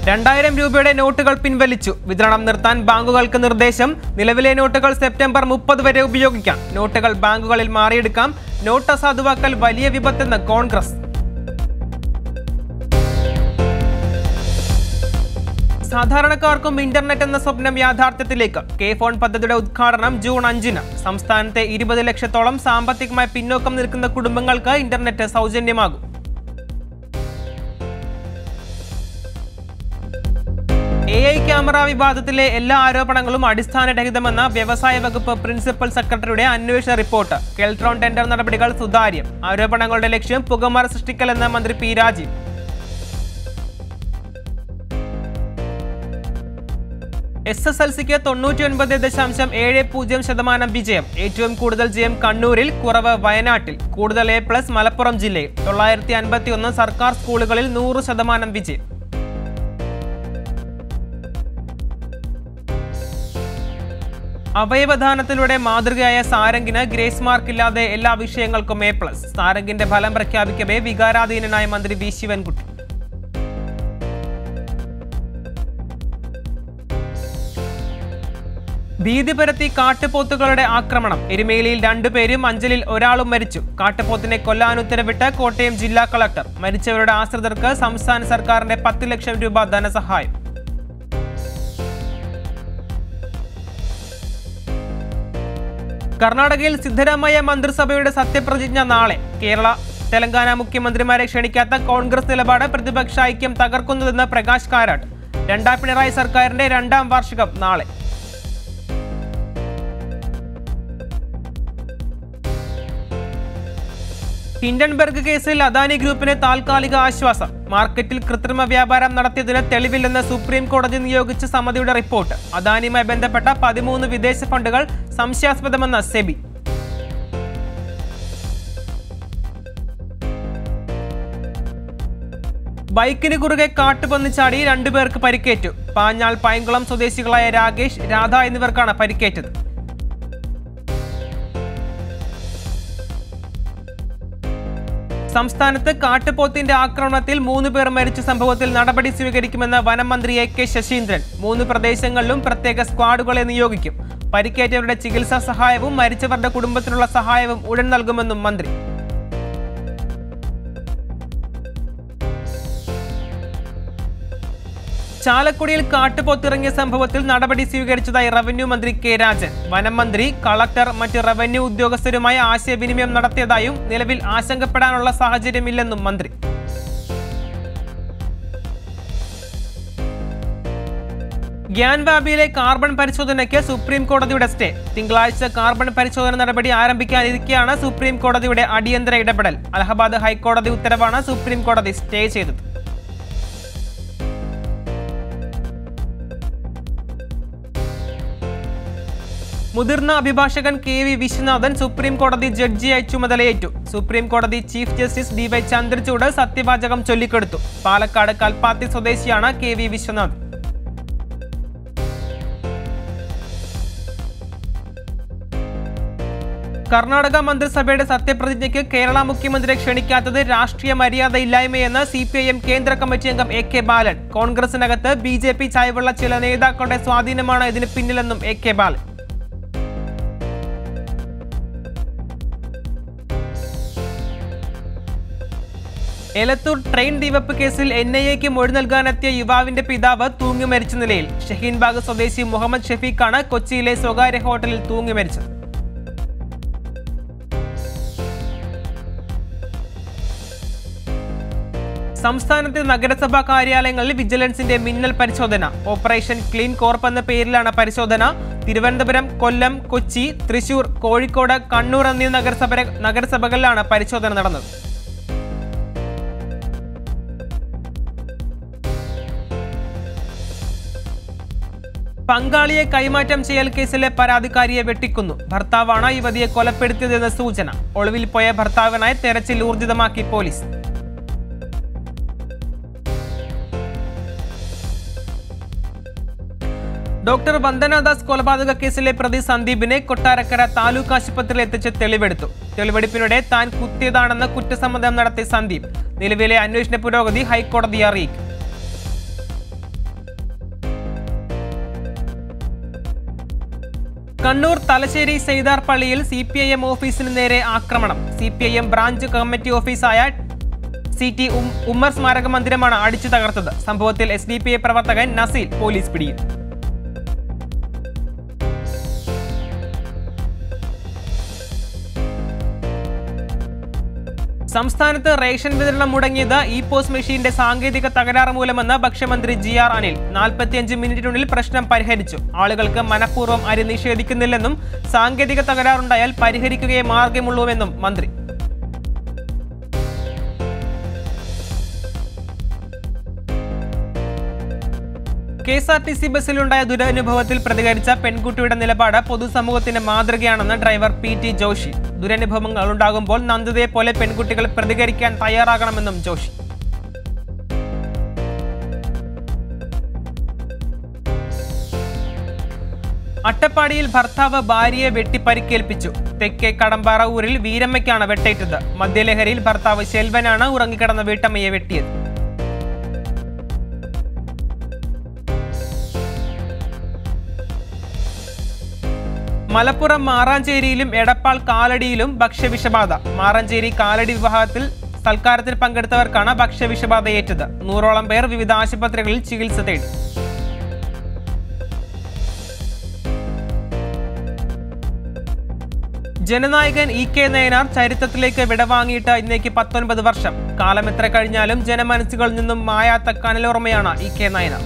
രണ്ടായിരം രൂപയുടെ നോട്ടുകൾ പിൻവലിച്ചു വിതരണം നിർത്താൻ ബാങ്കുകൾക്ക് നിർദ്ദേശം നിലവിലെ നോട്ടുകൾ സെപ്റ്റംബർ മുപ്പത് വരെ ഉപയോഗിക്കാം നോട്ടുകൾ ബാങ്കുകളിൽ മാറിയെടുക്കാം നോട്ട് അസാധുവാക്കൽ വലിയ വിപത്തെന്ന് കോൺഗ്രസ് സാധാരണക്കാർക്കും ഇന്റർനെറ്റ് എന്ന സ്വപ്നം യാഥാർത്ഥ്യത്തിലേക്ക് കെ ഫോൺ പദ്ധതിയുടെ ഉദ്ഘാടനം ജൂൺ അഞ്ചിന് സംസ്ഥാനത്തെ ഇരുപത് ലക്ഷത്തോളം സാമ്പത്തികമായി പിന്നോക്കം നിൽക്കുന്ന കുടുംബങ്ങൾക്ക് ഇന്റർനെറ്റ് സൗജന്യമാകും എ ഐ ക്യാമറ വിവാദത്തിലെ എല്ലാ ആരോപണങ്ങളും അടിസ്ഥാനരഹിതമെന്ന വ്യവസായ വകുപ്പ് പ്രിൻസിപ്പൽ സെക്രട്ടറിയുടെ അന്വേഷണ റിപ്പോർട്ട് കെൽട്രോൺ ടെൻഡർ നടപടികൾ സുതാര്യം ആരോപണങ്ങളുടെ ലക്ഷ്യം പുകമറ സൃഷ്ടിക്കലെന്ന് മന്ത്രി P Rajeev S S L സിക്ക് തൊണ്ണൂറ്റി ഒൻപത് ദശാംശം ഏഴ് പൂജ്യം ശതമാനം വിജയം ഏറ്റവും കൂടുതൽ ജയം കണ്ണൂരിൽ കുറവ് വയനാട്ടിൽ കൂടുതൽ എ പ്ലസ് മലപ്പുറം ജില്ലയിൽ തൊള്ളായിരത്തി അൻപത്തി ഒന്ന് സർക്കാർ സ്കൂളുകളിൽ നൂറ് ശതമാനം വിജയം അവയവദാനത്തിലൂടെ മാതൃകയായ സാരംഗിന് ഗ്രേസ് മാർക്ക് ഇല്ലാതെ എല്ലാ വിഷയങ്ങൾക്കും എ പ്ലസ് സാരംഗിന്റെ ഫലം പ്രഖ്യാപിക്കവേ വികാരാധീനനായ മന്ത്രി വി ശിവൻകുട്ടി ഭീതി പരത്തി കാട്ടുപോത്തുകളുടെ ആക്രമണം എരുമേലിയിൽ രണ്ടുപേരും അഞ്ചലിൽ ഒരാളും മരിച്ചു കാട്ടുപോത്തിനെ കൊല്ലാൻ ഉത്തരവിട്ട് കോട്ടയം ജില്ലാ കളക്ടർ മരിച്ചവരുടെ ആശ്രിതർക്ക് സംസ്ഥാന സർക്കാരിന്റെ പത്ത് ലക്ഷം രൂപ ധനസഹായം കർണാടകയിൽ സിദ്ധരാമയ്യ മന്ത്രിസഭയുടെ സത്യപ്രതിജ്ഞ നാളെ കേരള തെലങ്കാന മുഖ്യമന്ത്രിമാരെ ക്ഷണിക്കാത്ത കോൺഗ്രസ് നിലപാട് പ്രതിപക്ഷ ഐക്യം തകർക്കുന്നതെന്ന് പ്രകാശ് കാരാട്ട് രണ്ടാം പിണറായി സർക്കാരിന്റെ രണ്ടാം വാർഷികം നാളെ ഹിൻഡൻബർഗ് കേസിൽ അദാനി ഗ്രൂപ്പിന് താൽക്കാലിക ആശ്വാസം മാർക്കറ്റിൽ കൃത്രിമ വ്യാപാരം നടത്തിയതിന് തെളിവില്ലെന്ന് സുപ്രീം കോടതി നിയോഗിച്ച സമിതിയുടെ റിപ്പോർട്ട് അദാനിയുമായി ബന്ധപ്പെട്ട പതിമൂന്ന് വിദേശ ഫണ്ടുകൾ സംശയാസ്പദമെന്ന് സെബി ബൈക്കിന് കുറുകെ കാട്ടുപന്നി ചാടി രണ്ടുപേർക്ക് പരിക്കേറ്റു പാഞ്ഞാൾ പൈങ്കുളം സ്വദേശികളായ രാകേഷ് രാധ എന്നിവർക്കാണ് പരിക്കേറ്റത് സംസ്ഥാനത്ത് കാട്ടുപോത്തിന്റെ ആക്രമണത്തിൽ മൂന്ന് പേർ മരിച്ച സംഭവത്തിൽ നടപടി സ്വീകരിക്കുമെന്ന് വനം മന്ത്രി എ കെ ശശീന്ദ്രൻ മൂന്ന് പ്രദേശങ്ങളിലും പ്രത്യേക സ്ക്വാഡുകളെ നിയോഗിക്കും പരിക്കേറ്റവരുടെ ചികിത്സാ സഹായവും മരിച്ചവരുടെ കുടുംബത്തിനുള്ള സഹായവും ഉടൻ നൽകുമെന്നും മന്ത്രി ചാലക്കുടിയിൽ കാട്ടുപോത്തിറങ്ങിയ സംഭവത്തിൽ നടപടി സ്വീകരിച്ചതായി റവന്യൂ മന്ത്രി കെ രാജൻ വനം മന്ത്രി കളക്ടർ മറ്റ് റവന്യൂ ഉദ്യോഗസ്ഥരുമായി ആശയവിനിമയം നടത്തിയതായും നിലവിൽ ആശങ്കപ്പെടാനുള്ള സാഹചര്യമില്ലെന്നും മന്ത്രി ഗ്യാൻവാബിയിലെ കാർബൺ പരിശോധനയ്ക്ക് സുപ്രീം കോടതിയുടെ സ്റ്റേ തിങ്കളാഴ്ച കാർബൺ പരിശോധന നടപടി ആരംഭിക്കാനിരിക്കെയാണ് സുപ്രീം കോടതിയുടെ അടിയന്തര ഇടപെടൽ അലഹബാദ് ഹൈക്കോടതി ഉത്തരവാണ് സുപ്രീം കോടതി സ്റ്റേ ചെയ്തത് മുതിർന്ന അഭിഭാഷകൻ കെ വി വിശ്വനാഥൻ സുപ്രീം കോടതി ജഡ്ജിയായി ചുമതലയേറ്റു സുപ്രീം കോടതി chief justice D Y Chandrachud സത്യവാചകം ചൊല്ലിക്കൊടുത്തു പാലക്കാട് കൽപ്പാത്തി സ്വദേശിയാണ് കെ വി വിശ്വനാഥൻ കർണാടക മന്ത്രിസഭയുടെ സത്യപ്രതിജ്ഞയ്ക്ക് കേരള മുഖ്യമന്ത്രിയെ ക്ഷണിക്കാത്തത് രാഷ്ട്രീയ മര്യാദയില്ലായ്മയെന്ന് സി പി ഐ എം കേന്ദ്ര കമ്മിറ്റി അംഗം എ കെ ബാലൻ കോൺഗ്രസിനകത്ത് ബി ജെ പി ചായ്വുള്ള ചില നേതാക്കളുടെ സ്വാധീനമാണ് ഇതിന് പിന്നിലെന്നും A K Balan Elathur train തീവപ്പ് കേസിൽ എൻ ഐ എക്ക് മൊഴി നൽകാനെത്തിയ യുവാവിന്റെ പിതാവ് തൂങ്ങി മരിച്ച നിലയിൽ ഷഹീൻബാഗ് സ്വദേശി മുഹമ്മദ് ഷഫീഖാണ് കൊച്ചിയിലെ സ്വകാര്യ ഹോട്ടലിൽ തൂങ്ങി മരിച്ചത് സംസ്ഥാനത്തെ നഗരസഭാ കാര്യാലയങ്ങളിൽ വിജിലൻസിന്റെ മിന്നൽ പരിശോധന ഓപ്പറേഷൻ ക്ലീൻ കോർപ്പ് എന്ന പേരിലാണ് പരിശോധന തിരുവനന്തപുരം കൊല്ലം കൊച്ചി തൃശൂർ കോഴിക്കോട് കണ്ണൂർ എന്നീ നഗരസഭ നഗരസഭകളിലാണ് പരിശോധന നടന്നത് പങ്കാളിയെ കൈമാറ്റം ചെയ്യൽ കേസിലെ പരാതിക്കാരിയെ വെട്ടിക്കുന്നു ഭർത്താവാണ് യുവതിയെ കൊലപ്പെടുത്തിയതെന്ന സൂചന ഒളിവിൽ പോയ ഭർത്താവിനായി തെരച്ചിൽ ഊർജിതമാക്കി പോലീസ് ഡോക്ടർ വന്ദനാദാസ് കൊലപാതക കേസിലെ പ്രതി സന്ദീപിനെ കൊട്ടാരക്കര താലൂക്ക് ആശുപത്രിയിൽ എത്തിച്ച് തെളിവെടുത്തു തെളിവെടുപ്പിനിടെ താൻ കുത്തിയതാണെന്ന് കുറ്റസമ്മതം നടത്തിയ സന്ദീപ് നിലവിലെ അന്വേഷണ പുരോഗതി ഹൈക്കോടതിയെ അറിയിക്കും കണ്ണൂർ തലശ്ശേരി സെയ്താർ പള്ളിയിൽ സി പി ഐ എം ഓഫീസിന് നേരെ ആക്രമണം C P I M branch committee ഓഫീസായ സി ടി ഉം- ഉമ്മർ സ്മാരക മന്ദിരമാണ് അടിച്ചു തകർത്തത് സംഭവത്തിൽ എസ് ഡി പി ഐ പ്രവർത്തകൻ നസീൽ പോലീസ് പിടിയിൽ സംസ്ഥാനത്ത് റേഷൻ വിതരണം മുടങ്ങിയത് ഇ പോസ്റ്റ് മെഷീന്റെ സാങ്കേതിക തകരാറ് മൂലമെന്ന് ഭക്ഷ്യമന്ത്രി ജി ആർ അനിൽ നാൽപ്പത്തിയഞ്ച് മിനിറ്റിനുള്ളിൽ പ്രശ്നം പരിഹരിച്ചു ആളുകൾക്ക് മനഃപൂർവ്വം അരി നിഷേധിക്കുന്നില്ലെന്നും സാങ്കേതിക തകരാറുണ്ടായാൽ പരിഹരിക്കുകയേ മാർഗമുള്ളൂവെന്നും മന്ത്രി K S R T C ബസ്സിലുണ്ടായ ദുരനുഭവത്തിൽ പ്രതികരിച്ച പെൺകുട്ടിയുടെ നിലപാട് പൊതുസമൂഹത്തിന് മാതൃകയാണെന്ന് ഡ്രൈവർ പി ടി ജോഷി ദുരനുഭവങ്ങൾ ഉണ്ടാകുമ്പോൾ നന്ദതയെ പോലെ പെൺകുട്ടികൾ പ്രതികരിക്കാൻ തയ്യാറാകണമെന്നും ജോഷി അട്ടപ്പാടിയിൽ ഭർത്താവ് ഭാര്യയെ വെട്ടി പരിക്കേൽപ്പിച്ചു തെക്കേ കടമ്പാറ ഊരിൽ വീരമ്മയ്ക്കാണ് വെട്ടേറ്റത് മദ്യലഹരിയിൽ ഭർത്താവ് ശെൽവനാണ് ഉറങ്ങിക്കിടന്ന വീട്ടമ്മയെ വെട്ടിയത് മലപ്പുറം മാറാഞ്ചേരിയിലും എടപ്പാൾ കാലടിയിലും ഭക്ഷ്യവിഷബാധ മാറാഞ്ചേരി കാലടി വിവാഹത്തിൽ സൽക്കാരത്തിൽ പങ്കെടുത്തവർക്കാണ് ഭക്ഷ്യവിഷബാധയേറ്റത് നൂറോളം പേർ വിവിധ ആശുപത്രികളിൽ ചികിത്സ തേടി ജനനായകൻ ഇ കെ നയനാർ ചരിത്രത്തിലേക്ക് വിടവാങ്ങിയിട്ട് ഇന്നേക്ക് പത്തൊൻപത് വർഷം കാലം എത്ര കഴിഞ്ഞാലും ജനമനസ്സുകളിൽ നിന്നും മായാത്ത കനലോർമ്മയാണ് E K Nayanar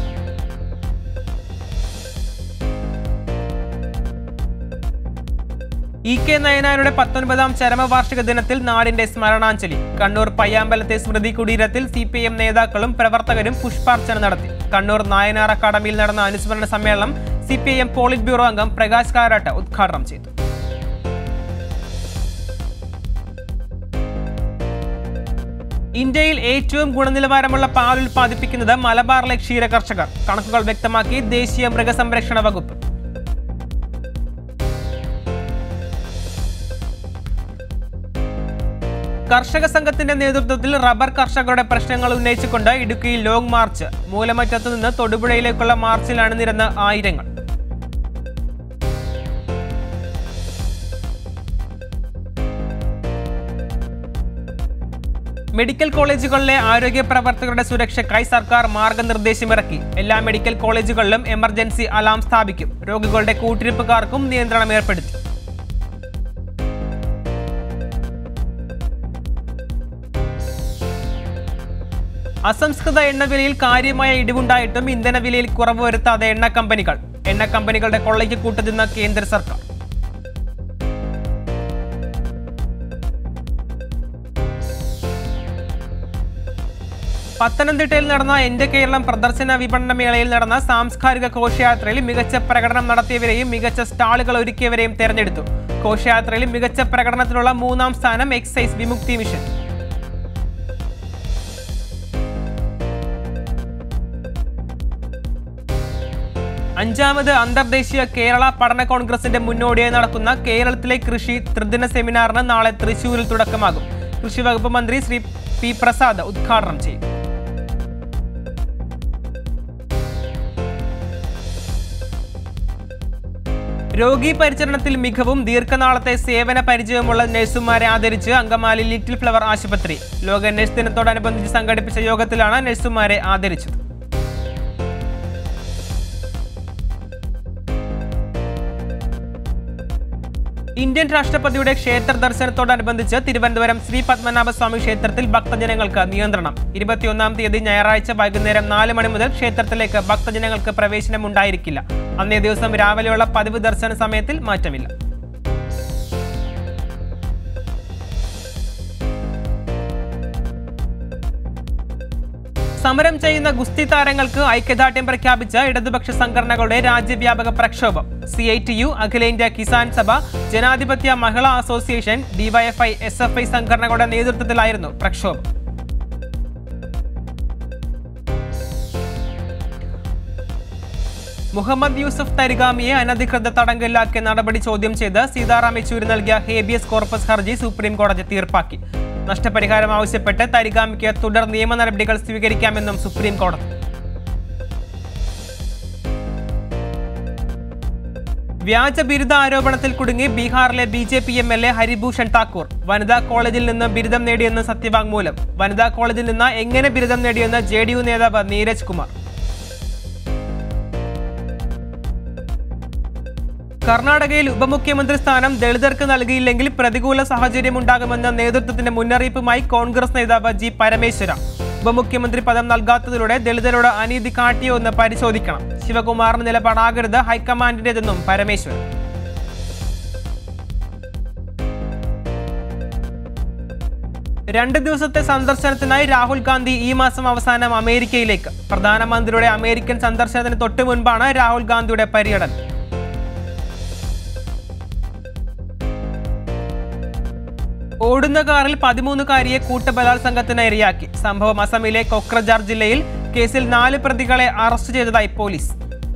E K നയനാരുടെ പത്തൊൻപതാം ചരമവാർഷിക ദിനത്തിൽ നാടിന്റെ സ്മരണാഞ്ജലി കണ്ണൂർ പയ്യാമ്പലത്തെ സ്മൃതി കുടീരത്തിൽ സി പി എം നേതാക്കളും പ്രവർത്തകരും പുഷ്പാർച്ചന നടത്തി കണ്ണൂർ നായനാർ അക്കാദമിയിൽ നടന്ന അനുസ്മരണ സമ്മേളനം C P I M polit bureau അംഗം പ്രകാശ് കാരാട്ട് ഉദ്ഘാടനം ചെയ്തു ഇന്ത്യയിൽ ഏറ്റവും ഗുണനിലവാരമുള്ള പാൽ ഉൽപ്പാദിപ്പിക്കുന്നത് മലബാറിലെ ക്ഷീര കർഷകർ കണക്കുകൾ വ്യക്തമാക്കി ദേശീയ മൃഗസംരക്ഷണ വകുപ്പ് കർഷക സംഘത്തിന്റെ നേതൃത്വത്തിൽ റബ്ബർ കർഷകരുടെ പ്രശ്നങ്ങൾ ഉന്നയിച്ചുകൊണ്ട് ഇടുക്കിയിൽ ലോങ് മാർച്ച് മൂലമറ്റത്തു നിന്ന് തൊടുപുഴയിലേക്കുള്ള മാർച്ചിൽ അണിനിരന്ന് ആയിരങ്ങൾ മെഡിക്കൽ കോളേജുകളിലെ ആരോഗ്യ പ്രവർത്തകരുടെ സുരക്ഷയ്ക്കായി സർക്കാർ മാർഗനിർദ്ദേശമിറക്കി എല്ലാ മെഡിക്കൽ കോളേജുകളിലും എമർജൻസി അലാം സ്ഥാപിക്കും രോഗികളുടെ കൂട്ടിരിപ്പുകാർക്കും നിയന്ത്രണം ഏർപ്പെടുത്തി അസംസ്കൃത എണ്ണവിലയിൽ കാര്യമായ ഇടിവുണ്ടായിട്ടും ഇന്ധനവിലയിൽ കുറവ് വരുത്താതെ എണ്ണ കമ്പനികൾ എണ്ണ കമ്പനികളുടെ കൊള്ളയ്ക്ക് കൂട്ടുനിന്ന കേന്ദ്ര സർക്കാർ പത്തനംതിട്ടയിൽ നടന്ന എന്റെ കേരളം പ്രദർശന വിപണന മേളയിൽ നടന്ന സാംസ്കാരിക ഘോഷയാത്രയിൽ മികച്ച പ്രകടനം നടത്തിയവരെയും മികച്ച സ്റ്റാളുകൾ ഒരുക്കിയവരെയും തെരഞ്ഞെടുത്തു ഘോഷയാത്രയിൽ മികച്ച പ്രകടനത്തിനുള്ള മൂന്നാം സ്ഥാനം എക്സൈസ് വിമുക്തി മിഷൻ അഞ്ചാമത് അന്തർദേശീയ കേരള പഠന കോൺഗ്രസിന്റെ മുന്നോടിയായി നടക്കുന്ന കേരളത്തിലെ കൃഷി ത്രിദിന സെമിനാറിന് നാളെ തൃശൂരിൽ തുടക്കമാകും കൃഷി വകുപ്പ് മന്ത്രി ശ്രീ പി പ്രസാദ് ഉദ്ഘാടനം ചെയ്യും രോഗി പരിചരണത്തിൽ മികവും ദീർഘനാളത്തെ സേവന പരിചയമുള്ള നഴ്സുമാരെ ആദരിച്ച് അങ്കമാലി ലിറ്റിൽ ഫ്ലവർ ആശുപത്രി ലോക നഴ്സ് ദിനത്തോടനുബന്ധിച്ച് സംഘടിപ്പിച്ച യോഗത്തിലാണ് നഴ്സുമാരെ ആദരിച്ചത് ഇന്ത്യൻ രാഷ്ട്രപതിയുടെ ക്ഷേത്ര ദർശനത്തോടനുബന്ധിച്ച് തിരുവനന്തപുരം ശ്രീ പത്മനാഭസ്വാമി ക്ഷേത്രത്തിൽ ഭക്തജനങ്ങൾക്ക് നിയന്ത്രണം ഇരുപത്തിയൊന്നാം തീയതി ഞായറാഴ്ച വൈകുന്നേരം നാല് മണി മുതൽ ക്ഷേത്രത്തിലേക്ക് ഭക്തജനങ്ങൾക്ക് പ്രവേശനം ഉണ്ടായിരിക്കില്ല അന്നേ ദിവസം രാവിലെയുള്ള പതിവ് ദർശന സമയത്തിൽ മാറ്റമില്ല സമരം ചെയ്യുന്ന ഗുസ്തി താരങ്ങൾക്ക് ഐക്യദാർഢ്യം പ്രഖ്യാപിച്ച ഇടതുപക്ഷ സംഘടനകളുടെ രാജ്യവ്യാപക പ്രക്ഷോഭം സി ഐ ടി യു അഖിലേന്ത്യാ കിസാൻ സഭ ജനാധിപത്യ Mahila association DYFI S F I സംഘടനകളുടെ നേതൃത്വത്തിലായിരുന്നു പ്രക്ഷോഭം മുഹമ്മദ് യൂസഫ് തരിഗാമിയെ അനധികൃത തടങ്കലിലാക്കിയ നടപടി ചോദ്യം ചെയ്ത് സീതാറാം യെച്ചൂരി നൽകിയ ഹേബിയസ് കോർപ്പസ് ഹർജി സുപ്രീം കോടതി തീർപ്പാക്കി നഷ്ടപരിഹാരം ആവശ്യപ്പെട്ട് തരിഗാമിക്ക് തുടർ നിയമ നടപടികൾ സ്വീകരിക്കാമെന്നും സുപ്രീം കോടതി വ്യാജ ബിരുദ ആരോപണത്തിൽ കുടുങ്ങി ബീഹാറിലെ B J P M L A Haribhushan Thakur വനിതാ കോളേജിൽ നിന്ന് ബിരുദം നേടിയെന്ന് സത്യവാങ്മൂലം വനിതാ കോളേജിൽ നിന്ന് എങ്ങനെ ബിരുദം നേടിയെന്ന് ജെ ഡി യു നേതാവ് നീരജ് കുമാർ കർണാടകയിൽ ഉപമുഖ്യമന്ത്രി സ്ഥാനം ദളിതർക്ക് നൽകിയില്ലെങ്കിൽ പ്രതികൂല സാഹചര്യമുണ്ടാകുമെന്ന നേതൃത്വത്തിന്റെ മുന്നറിയിപ്പുമായി കോൺഗ്രസ് നേതാവ് ജി പരമേശ്വര ഉപമുഖ്യമന്ത്രി പദം നൽകാത്തതിലൂടെ ദളിതരോട് അനീതി കാട്ടിയോ എന്ന് പരിശോധിക്കണം ശിവകുമാറിന് നിലപാടാകരുത് ഹൈക്കമാൻഡിന്റേതെന്നും പരമേശ്വരൻ രണ്ട് ദിവസത്തെ സന്ദർശനത്തിനായി രാഹുൽ ഗാന്ധി ഈ മാസം അവസാനം അമേരിക്കയിലേക്ക് പ്രധാനമന്ത്രിയുടെ അമേരിക്കൻ സന്ദർശനത്തിന് തൊട്ടു മുൻപാണ് രാഹുൽ ഗാന്ധിയുടെ പര്യടനം ഓടുന്ന കാറിൽ പതിമൂന്നുകാരിയെ കൂട്ടബലാത്സംഗത്തിന് ഇരയാക്കി സംഭവം അസമിലെ കൊക്രജാർ ജില്ലയിൽ കേസിൽ നാല് പ്രതികളെ അറസ്റ്റ് ചെയ്തതായി പോലീസ്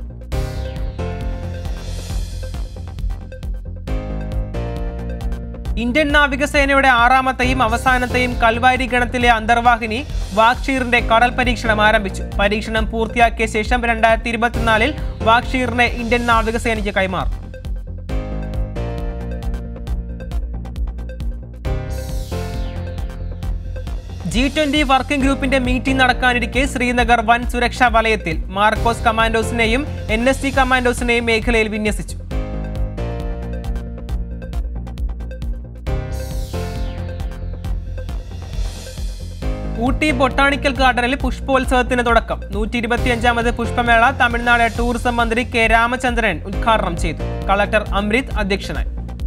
ഇന്ത്യൻ നാവികസേനയുടെ ആറാമത്തെയും അവസാനത്തെയും കൽവാരി ഗണത്തിലെ അന്തർവാഹിനി വാക്ഷീറിന്റെ കടൽ പരീക്ഷണം ആരംഭിച്ചു പരീക്ഷണം പൂർത്തിയാക്കിയ ശേഷം രണ്ടായിരത്തി ഇരുപത്തിനാലിൽ വാക്ഷീറിനെ ഇന്ത്യൻ നാവികസേനയ്ക്ക് കൈമാറും ജി ട്വന്റി വർക്കിംഗ് ഗ്രൂപ്പിന്റെ മീറ്റിംഗ് നടക്കാനിരിക്കെ ശ്രീനഗർ വൻ സുരക്ഷാ വലയത്തിൽ മാർക്കോസ് കമാൻഡോസിനെയും എൻ എസ് സി കമാൻഡോസിനെയും മേഖലയിൽ വിന്യസിച്ചു ഊട്ടി ബൊട്ടാണിക്കൽ ഗാർഡനിൽ പുഷ്പോത്സവത്തിന് തുടക്കം നൂറ്റി ഇരുപത്തിയഞ്ചാമത് പുഷ്പമേള തമിഴ്നാട് ടൂറിസം മന്ത്രി കെ രാമചന്ദ്രൻ ഉദ്ഘാടനം ചെയ്തു കളക്ടർ അമൃത് അധ്യക്ഷനായി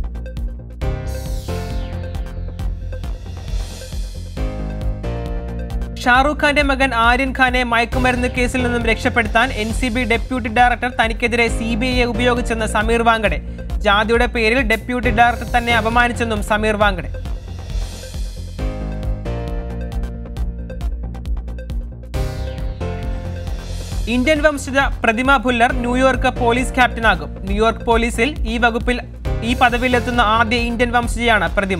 ഷാറൂഖ് ഖാന്റെ മകൻ ആര്യൻ ഖാനെ മയക്കുമരുന്ന് കേസിൽ നിന്നും രക്ഷപ്പെടുത്താൻ N C B deputy director തനിക്കെതിരെ സി ബി ഐയെ ഉപയോഗിച്ചെന്ന് സമീർ വാങ്കഡെ ജാതിയുടെ പേരിൽ ഡെപ്യൂട്ടി ഡയറക്ടർ തന്നെ അപമാനിച്ചെന്നും സമീർ വാങ്കഡെ ഇന്ത്യൻ വംശജ പ്രതിമ ഭുല്ലർ ന്യൂയോർക്ക് പോലീസ് ക്യാപ്റ്റനാകും ന്യൂയോർക്ക് പോലീസിൽ ഈ വകുപ്പിൽ ഈ പദവിയിലെത്തുന്ന ആദ്യ ഇന്ത്യൻ വംശജയാണ് പ്രതിമ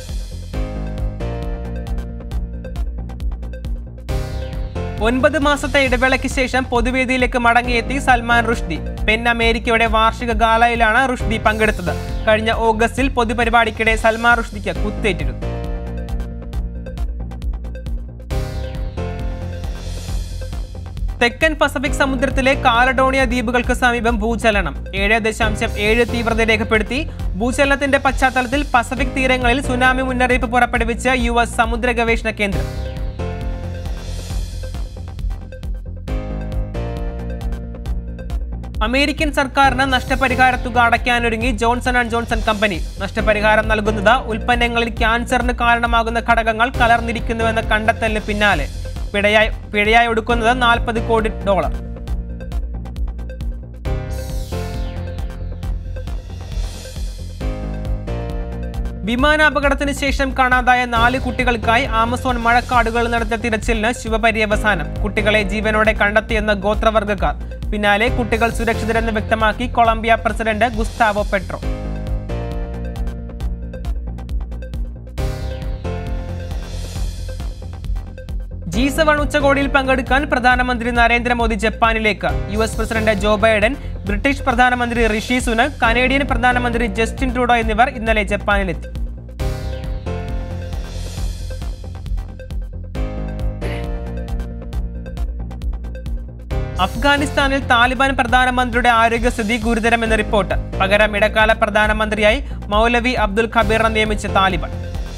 ഒൻപത് മാസത്തെ ഇടവേളയ്ക്ക് ശേഷം പൊതുവേദിയിലേക്ക് മടങ്ങിയെത്തി സൽമാൻ റുഷ്ദി പെൻ അമേരിക്കയുടെ വാർഷിക ഗാലയിലാണ് റുഷ്ദി പങ്കെടുത്തത് കഴിഞ്ഞ ഓഗസ്റ്റിൽ പൊതുപരിപാടിക്കിടെ സൽമാൻ റുഷ്ദിക്ക് കുത്തേറ്റിരുന്നു തെക്കൻ പസഫിക് സമുദ്രത്തിലെ കാലഡോണിയ ദ്വീപുകൾക്ക് സമീപം ഭൂചലനം ഏഴ് ദശാംശം ഏഴ് തീവ്രത രേഖപ്പെടുത്തി ഭൂചലനത്തിന്റെ പശ്ചാത്തലത്തിൽ പസഫിക് തീരങ്ങളിൽ സുനാമി മുന്നറിയിപ്പ് പുറപ്പെടുവിച്ച യു എസ് സമുദ്ര ഗവേഷണ കേന്ദ്രം അമേരിക്കൻ സർക്കാരിന് നഷ്ടപരിഹാര തുക അടയ്ക്കാനൊരുങ്ങി ജോൺസൺ ആൻഡ് ജോൺസൺ കമ്പനി നഷ്ടപരിഹാരം നൽകുന്നത് ഉൽപ്പന്നങ്ങളിൽ ക്യാൻസറിന് കാരണമാകുന്ന ഘടകങ്ങൾ കലർന്നിരിക്കുന്നുവെന്ന കണ്ടെത്തലിന് പിന്നാലെ പിഴയായി പിഴയായി ഒടുക്കുന്നത് നാൽപ്പത് കോടി ഡോളർ വിമാനാപകടത്തിന് ശേഷം കാണാതായ നാല് കുട്ടികൾക്കായി ആമസോൺ മഴക്കാടുകൾ നടത്തിയ തിരച്ചിലിന് ശുഭപര്യവസാനം കുട്ടികളെ ജീവനോടെ കണ്ടെത്തിയെന്ന ഗോത്രവർഗക്കാർ പിന്നാലെ കുട്ടികൾ സുരക്ഷിതരെന്ന് വ്യക്തമാക്കി Colombia president Gustavo Petro G seven ഉച്ചകോടിയിൽ പങ്കെടുക്കാൻ പ്രധാനമന്ത്രി നരേന്ദ്രമോദി ജപ്പാനിലേക്ക് U S president Joe Biden British പ്രധാനമന്ത്രി ഋഷി സുനക് കനേഡിയൻ പ്രധാനമന്ത്രി ജസ്റ്റിൻ ട്രൂഡോ എന്നിവർ ഇന്നലെ ജപ്പാനിലെത്തി അഫ്ഗാനിസ്ഥാനിൽ താലിബാൻ പ്രധാനമന്ത്രിയുടെ ആരോഗ്യസ്ഥിതി ഗുരുതരമെന്ന റിപ്പോർട്ട് പകരം ഇടക്കാല പ്രധാനമന്ത്രിയായി മൗലവി അബ്ദുൽ ഖബീറിനെ നിയമിച്ച താലിബാൻ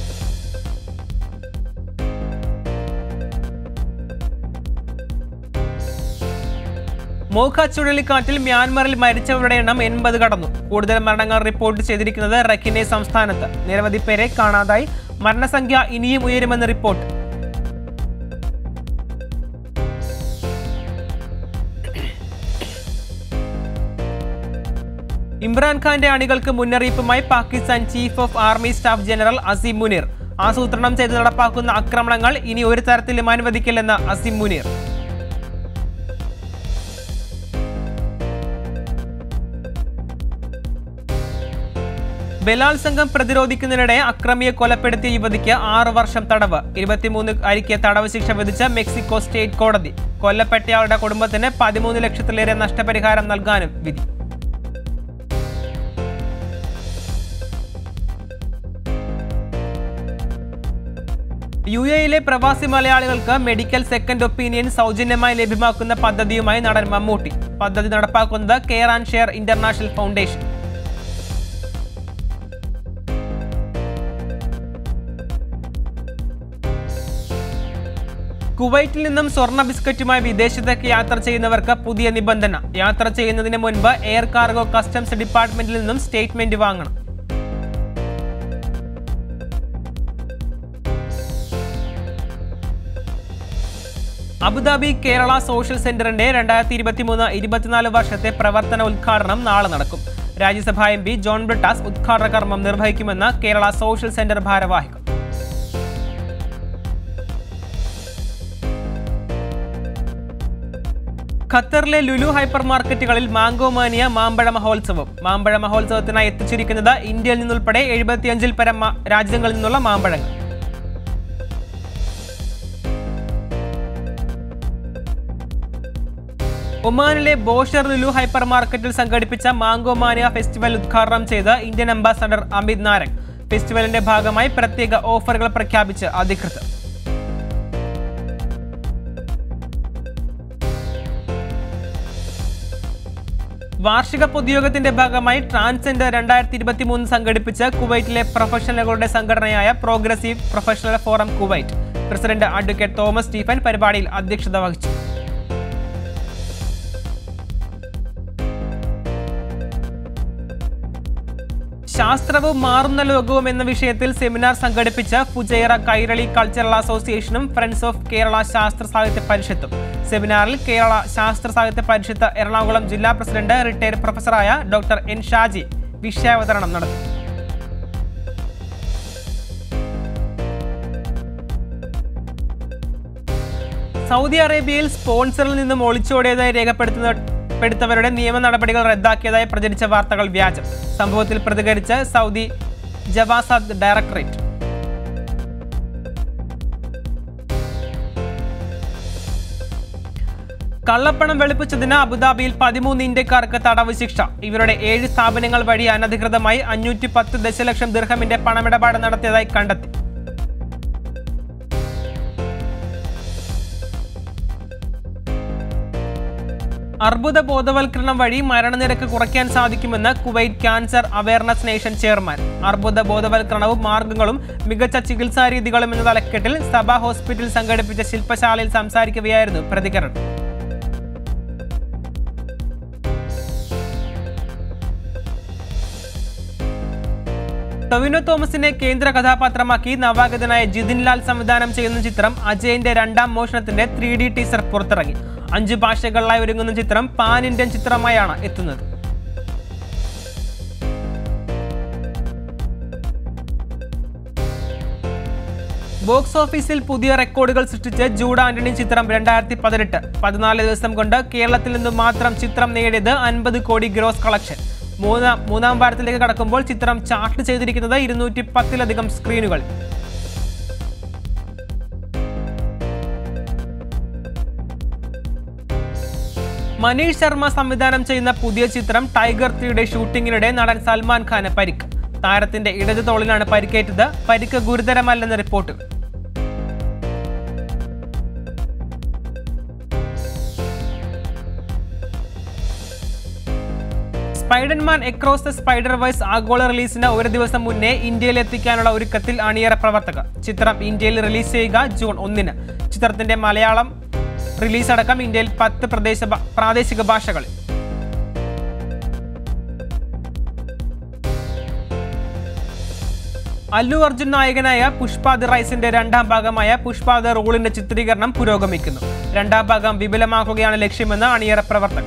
മോഖ ചുഴലിക്കാറ്റിൽ മ്യാൻമറിൽ മരിച്ചവരുടെ എണ്ണം എൺപത് കടന്നു കൂടുതൽ മരണങ്ങൾ റിപ്പോർട്ട് ചെയ്തിരിക്കുന്നത് റഖിനെ സംസ്ഥാനത്ത് നിരവധി പേരെ കാണാതായി മരണസംഖ്യ ഇനിയും ഉയരുമെന്ന് റിപ്പോർട്ട് ഇമ്രാൻഖാന്റെ അണികൾക്ക് മുന്നറിയിപ്പുമായി Pakistan chief of army staff general Asim Munir ആസൂത്രണം ചെയ്ത് നടപ്പാക്കുന്ന ആക്രമണങ്ങൾ ഇനി ഒരു തരത്തിലും അനുവദിക്കില്ലെന്ന് അസീം മുനീർ ബലാത്സംഗം പ്രതിരോധിക്കുന്നതിനിടെ അക്രമിയെ കൊലപ്പെടുത്തിയ യുവതിക്ക് ആറ് വർഷം തടവ് ഇരുപത്തിമൂന്ന് അരിക്ക് തടവ് ശിക്ഷ വിധിച്ച മെക്സിക്കോ സ്റ്റേറ്റ് കോടതി കൊല്ലപ്പെട്ടയാളുടെ കുടുംബത്തിന് പതിമൂന്ന് ലക്ഷത്തിലേറെ നഷ്ടപരിഹാരം നൽകാനും വിധി യു എയിലെ പ്രവാസി മലയാളികൾക്ക് മെഡിക്കൽ സെക്കൻഡ് ഒപ്പീനിയൻ സൗജന്യമായി ലഭ്യമാക്കുന്ന പദ്ധതിയുമായി നടൻ മമ്മൂട്ടി പദ്ധതി നടപ്പാക്കുന്നത് care and share international foundation കുവൈറ്റിൽ നിന്നും സ്വർണ്ണ ബിസ്ക്കറ്റുമായി വിദേശത്തേക്ക് യാത്ര ചെയ്യുന്നവർക്ക് പുതിയ നിബന്ധന യാത്ര ചെയ്യുന്നതിന് മുൻപ് എയർ കാർഗോ കസ്റ്റംസ് ഡിപ്പാർട്ട്മെന്റിൽ നിന്നും സ്റ്റേറ്റ്മെന്റ് വാങ്ങണം അബുദാബി കേരള സോഷ്യൽ സെന്ററിന്റെ രണ്ടായിരത്തി ഇരുപത്തിമൂന്ന് ഇരുപത്തിനാല് വർഷത്തെ പ്രവർത്തന ഉദ്ഘാടനം നാളെ നടക്കും രാജ്യസഭാ എം പി ജോൺ ബ്രിട്ടാസ് ഉദ്ഘാടന കർമ്മം നിർവഹിക്കുമെന്ന് കേരള സോഷ്യൽ സെന്റർ ഭാരവാഹികൾ ഖത്തറിലെ ലുലു ഹൈപ്പർ മാർക്കറ്റുകളിൽ മാംഗോ മാനിയ മാമ്പഴ മഹോത്സവം മാമ്പഴ മഹോത്സവത്തിനായി എത്തിച്ചിരിക്കുന്നത് ഇന്ത്യയിൽ നിന്നുൾപ്പെടെ എഴുപത്തിയഞ്ചിൽ പരം മാ- രാജ്യങ്ങളിൽ നിന്നുള്ള മാമ്പഴങ്ങൾ ഒമാനിലെ ബോഷർ ലുലു ഹൈപ്പർ മാർക്കറ്റിൽ സംഘടിപ്പിച്ച മാംഗോ മാനിയ ഫെസ്റ്റിവൽ ഉദ്ഘാടനം ചെയ്ത് ഇന്ത്യൻ അംബാസഡർ അമിത് നാരംഗ് ഫെസ്റ്റിവലിന്റെ ഭാഗമായി പ്രത്യേക ഓഫറുകൾ പ്രഖ്യാപിച്ച് അധികൃതർ വാർഷിക പൊതുയോഗത്തിന്റെ ഭാഗമായി ട്രാൻസ്ജെൻഡർ രണ്ടായിരത്തി ഇരുപത്തി മൂന്ന് സംഘടിപ്പിച്ച കുവൈറ്റിലെ പ്രൊഫഷണലുകളുടെ സംഘടനയായ progressive professional forum Kuwait president advocate Thomas Stephen പരിപാടിയിൽ അധ്യക്ഷത വഹിച്ചു ശാസ്ത്രവും മാറുന്ന ലോകവും എന്ന വിഷയത്തിൽ സെമിനാർ സംഘടിപ്പിച്ച ഫുജൈറ കൈരളി കൾച്ചറൽ അസോസിയേഷനും ഫ്രണ്ട്സ് ഓഫ് കേരള ശാസ്ത്ര സാഹിത്യ പരിഷത്തും സെമിനാറിൽ കേരള ശാസ്ത്ര സാഹിത്യ പരിഷത്ത് എറണാകുളം ജില്ലാ പ്രസിഡന്റ് റിട്ടയർഡ് പ്രൊഫസറായ ഡോക്ടർ എൻ ഷാജി വിഷയാവതരണം നടത്തി സൗദി അറേബ്യയിൽ സ്പോൺസറിൽ നിന്നും ഒളിച്ചോടിയതായി രേഖപ്പെടുത്തുന്ന പെടുത്തവരുടെ നിയമ നടപടികൾ റദ്ദാക്കിയതായി പ്രചരിച്ച വാർത്തകൾ വ്യാജം സംഭവത്തിൽ പ്രതികരിച്ച സൗദി ജവാസാദ് ഡയറക്ടറേറ്റ് കള്ളപ്പണം വെളുപ്പിച്ചതിന് അബുദാബിയിൽ പതിമൂന്ന് ഇന്ത്യക്കാർക്ക് തടവ് ശിക്ഷ ഇവരുടെ ഏഴ് സ്ഥാപനങ്ങൾ വഴി അനധികൃതമായി അഞ്ഞൂറ്റി പത്ത് ദശലക്ഷം ദീർഘമിന്റെ പണമിടപാട് നടത്തിയതായി കണ്ടെത്തി അർബുദ ബോധവൽക്കരണം വഴി മരണനിരക്ക് കുറയ്ക്കാൻ സാധിക്കുമെന്ന് Kuwait cancer awareness nation chairman അർബുദ ബോധവൽക്കരണവും മാർഗങ്ങളും മികച്ച ചികിത്സാ രീതികളും എന്ന തലക്കെട്ടിൽ സഭ ഹോസ്പിറ്റൽ സംഘടിപ്പിച്ച ശില്പശാലയിൽ സംസാരിക്കുകയായിരുന്നു പ്രതികരണം ടൊവിനോ തോമസിനെ കേന്ദ്ര കഥാപാത്രമാക്കി നവാഗതനായ ജിതിൻ ലാൽ സംവിധാനം ചെയ്യുന്ന ചിത്രം അജയന്റെ രണ്ടാം മോഷണത്തിന്റെ ത്രീ ഡി ടീസർ പുറത്തിറങ്ങി അഞ്ച് ഭാഷകളിലായി ഒരുങ്ങുന്ന ചിത്രം പാൻ ഇന്ത്യൻ ചിത്രമായാണ് എത്തുന്നത് ബോക്സ് ഓഫീസിൽ പുതിയ റെക്കോർഡുകൾ സൃഷ്ടിച്ച് ജൂഡ് ആന്റണി ചിത്രം രണ്ടായിരത്തി പതിനെട്ട് പതിനാല് ദിവസം കൊണ്ട് കേരളത്തിൽ നിന്ന് മാത്രം ചിത്രം നേടിയത് അൻപത് കോടി ഗ്രോസ് കളക്ഷൻ മൂന്നാം മൂന്നാം വാരത്തിലേക്ക് കടക്കുമ്പോൾ ചിത്രം ചാർട്ട് ചെയ്തിരിക്കുന്നത് ഇരുന്നൂറ്റി പത്തിലധികം സ്ക്രീനുകൾ മനീഷ് ശർമ്മ സംവിധാനം ചെയ്യുന്ന പുതിയ ചിത്രം ടൈഗർ ത്രീയുടെ ഷൂട്ടിങ്ങിനിടെ നടൻ സൽമാൻ ഖാന് പരിക്ക് താരത്തിന്റെ ഇടതു തോളിനാണ് പരിക്കേറ്റത് പരിക്ക് ഗുരുതരമല്ലെന്ന് റിപ്പോർട്ടുകൾ Spider Man across the Spider verse ആഗോള റിലീസിന് ഒരു ദിവസം മുന്നേ ഇന്ത്യയിൽ എത്തിക്കാനുള്ള ഒരുക്കത്തിൽ അണിയറ പ്രവർത്തകർ ചിത്രം ഇന്ത്യയിൽ റിലീസ് ചെയ്യുക ജൂൺ ഒന്നിന് ചിത്രത്തിന്റെ മലയാളം റിലീസ് അടക്കം ഇന്ത്യയിൽ പത്ത് പ്രദേശ ഭ- പ്രാദേശിക ഭാഷകളിൽ അല്ലു അർജുൻ നായകനായ പുഷ്പ ദി റൈസിന്റെ രണ്ടാം ഭാഗമായ പുഷ്പ ദ റൂളിന്റെ ചിത്രീകരണം പുരോഗമിക്കുന്നു രണ്ടാം ഭാഗം വിപുലമാക്കുകയാണ് ലക്ഷ്യമെന്ന് അണിയറ പ്രവർത്തകർ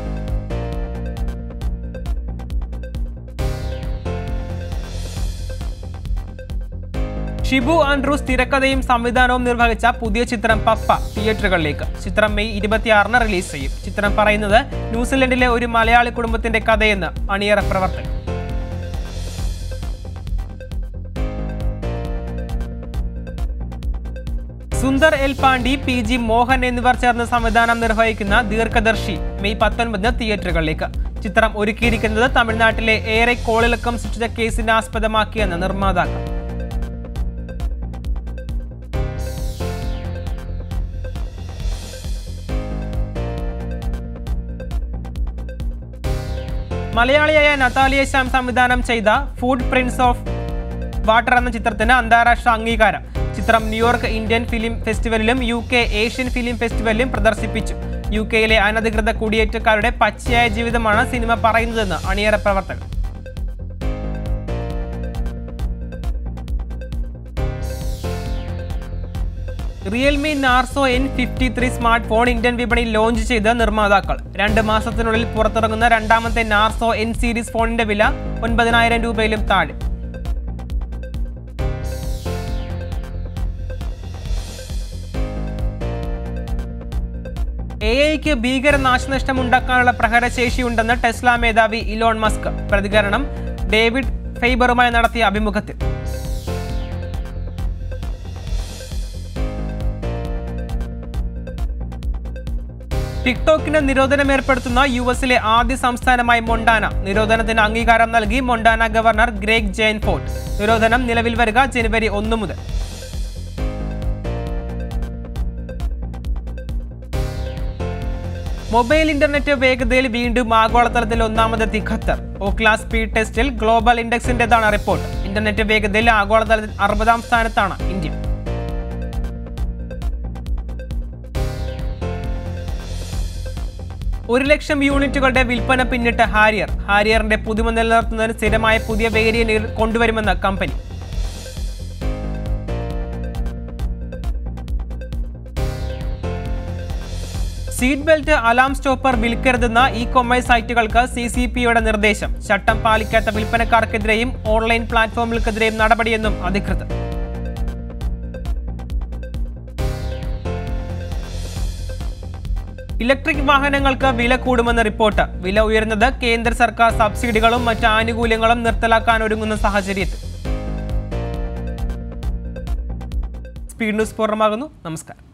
ഷിബു ആൻഡ്രൂസ് തിരക്കഥയും സംവിധാനവും നിർവഹിച്ച പുതിയ ചിത്രം പപ്പ തിയേറ്ററുകളിലേക്ക് ചിത്രം മെയ് ഇരുപത്തിയാറിന് റിലീസ് ചെയ്യും ചിത്രം പറയുന്നത് ന്യൂസിലൻഡിലെ ഒരു മലയാളി കുടുംബത്തിന്റെ കഥയെന്ന് അണിയറ പ്രവർത്തകർ Sundar L Pandi P G Mohan എന്നിവർ ചേർന്ന് സംവിധാനം നിർവഹിക്കുന്ന ദീർഘദർശി മെയ് പത്തൊൻപതിന് തിയേറ്ററുകളിലേക്ക് ചിത്രം ഒരുക്കിയിരിക്കുന്നത് തമിഴ്നാട്ടിലെ ഏറെ കോളിളക്കം സൃഷ്ടിച്ച കേസിനെ ആസ്പദമാക്കിയെന്ന് നിർമ്മാതാക്കൾ മലയാളിയായ നതാലിയ ശ്യാം സംവിധാനം ചെയ്ത ഫുഡ് പ്രിൻസ് ഓഫ് വാട്ടർ എന്ന ചിത്രത്തിന് അന്താരാഷ്ട്ര അംഗീകാരം ചിത്രം ന്യൂയോർക്ക് ഇന്ത്യൻ ഫിലിം ഫെസ്റ്റിവലിലും യു കെ ഏഷ്യൻ ഫിലിം ഫെസ്റ്റിവലിലും പ്രദർശിപ്പിച്ചു യു കെയിലെ അനധികൃത കുടിയേറ്റക്കാരുടെ പച്ചയായ ജീവിതമാണ് സിനിമ പറയുന്നതെന്ന് അണിയറ പ്രവർത്തകർ Realme Narzo N fifty three smart phone Indian വിപണിയിൽ ലോഞ്ച് ചെയ്ത നിർമ്മാതാക്കൾ രണ്ട് മാസത്തിനുള്ളിൽ പുറത്തിറങ്ങുന്ന രണ്ടാമത്തെ നാർസോ എൻ സീരീസ് ഫോണിന്റെ വില ഒൻപതിനായിരം രൂപയിലും താഴെ എ ഐക്ക് ഭീകര നാശനഷ്ടം ഉണ്ടാക്കാനുള്ള പ്രഹരശേഷിയുണ്ടെന്ന് ടെസ്ല മേധാവി ഇലോൺ മസ്ക് പ്രതികരണം ഡേവിഡ് ഫെയ്ബറുമായി നടത്തിയ അഭിമുഖത്തിൽ ടിക്ടോക്കിന് നിരോധനം ഏർപ്പെടുത്തുന്ന യു എസിലെ ആദ്യ സംസ്ഥാനമായി മൊണ്ടാന നിരോധനത്തിന് അംഗീകാരം നൽകി Montana governor Greg Gianforte നിരോധനം നിലവിൽ വരിക ജനുവരി ഒന്ന് മുതൽ മൊബൈൽ ഇന്റർനെറ്റ് വേഗതയിൽ വീണ്ടും ആഗോളതലത്തിൽ ഒന്നാമതെത്തി ഖത്തർ ഓക്ലാ സ്പീഡ് ടെസ്റ്റിൽ ഗ്ലോബൽ ഇൻഡെക്സിന്റേതാണ് റിപ്പോർട്ട് ഇന്റർനെറ്റ് വേഗതയിൽ ആഗോളതലത്തിൽ അറുപതാം സ്ഥാനത്താണ് ഇന്ത്യ ഒരു ലക്ഷം യൂണിറ്റുകളുടെ വിൽപ്പന പിന്നിട്ട് ഹാരിയർ ഹാരിയറിന്റെ പുതുമ നിലനിർത്തുന്നതിന് സ്ഥിരമായ പുതിയ വേരിയന്റ് കൊണ്ടുവരുമെന്ന് company seat belt alarm stopper വിൽക്കരുതെന്ന ഇ കൊമേഴ്സ് സൈറ്റുകൾക്ക് സി സി പിയുടെ നിർദ്ദേശം ചട്ടം പാലിക്കാത്ത വിൽപ്പനക്കാർക്കെതിരെയും ഓൺലൈൻ പ്ലാറ്റ്ഫോമുകൾക്കെതിരെയും നടപടിയെന്നും അധികൃതർ ഇലക്ട്രിക് വാഹനങ്ങൾക്ക് വില കൂടുമെന്ന് റിപ്പോർട്ട് വില ഉയരുന്നത് കേന്ദ്ര സർക്കാർ സബ്സിഡികളും മറ്റ് ആനുകൂല്യങ്ങളും നിർത്തലാക്കാൻ ഒരുങ്ങുന്ന സാഹചര്യത്തിൽ സ്പീഡ് ന്യൂസ് പൂർണ്ണമാകുന്നു നമസ്കാരം